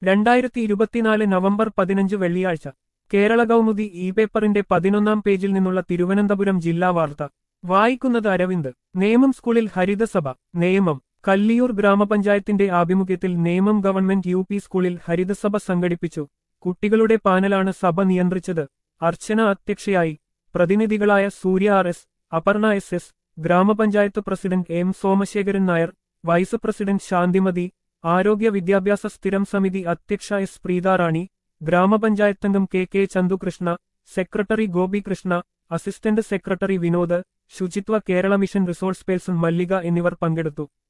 രണ്ടായിരത്തി ഇരുപത്തിനാല് നവംബർ പതിനഞ്ച് വെള്ളിയാഴ്ച കേരള കൗമുദി ഇ പേപ്പറിന്റെ പതിനൊന്നാം പേജിൽ നിന്നുള്ള തിരുവനന്തപുരം ജില്ലാ വാർത്ത വായിക്കുന്നത് അരവിന്ദ് നേമം സ്കൂളിൽ ഹരിതസഭ നേമം കല്ലിയൂർ ഗ്രാമപഞ്ചായത്തിന്റെ ആഭിമുഖ്യത്തിൽ നേമം ഗവൺമെന്റ് യു പി സ്കൂളിൽ ഹരിതസഭ സംഘടിപ്പിച്ചു കുട്ടികളുടെ പാനലാണ് സഭ നിയന്ത്രിച്ചത് അർച്ചന അധ്യക്ഷയായി പ്രതിനിധികളായ Surya R S Aparna S S ഗ്രാമപഞ്ചായത്ത് president M Somasekharan Nair vice president Shanthimathi ആരോഗ്യ വിദ്യാഭ്യാസ സ്ഥിരം സമിതി അധ്യക്ഷ എസ് പ്രീതാറാണി ഗ്രാമപഞ്ചായത്തംഗം K K Chandukrishna secretary Gopikrishna assistant secretary Vinod ശുചിത്വ Kerala mission resource person Mallika എന്നിവർ പങ്കെടുത്തു